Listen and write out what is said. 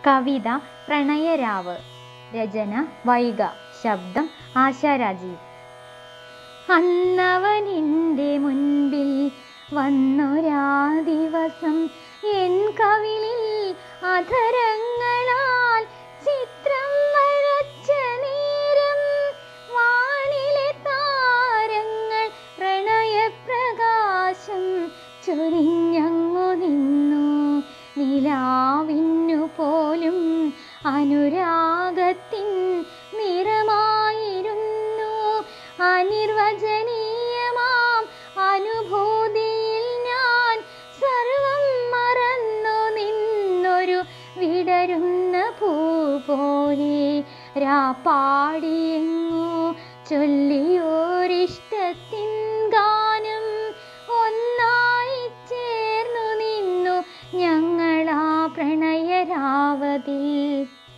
കവിത പ്രണയരാവ് രചന വൈഗ ശബ്ദം ആശാ രാജീവ് അന്നവനിൻ്റെ മുൻപിൽ വന്നൊരാ ദിവസം എൻ കവിളിൽ അധരങ്ങളാൽ ചിത്രം വരച്ച നേരം വാനിലെ താരങ്ങൾ പ്രണയപ്രകാശം ചൊരിഞ്ഞങ്ങു നിന്നു നിലാവിന്നു പോലും അനുരാഗത്തിൻ നിറമായിരുന്നു അനിർവചനീയമാം അനുഭൂതിയിൽ ഞാൻ സർവം മറന്നു നിന്നൊരു വിടരുന്ന പൂ പോലെ രാപ്പാടിയെങ്ങോ ചൊല്ലിയോരിഷ്ടത്തിൻ ഗാനം ഒന്നായി ചേർന്നു നിന്നു ഞങ്ങളാ പ്രണയരാവതിൽ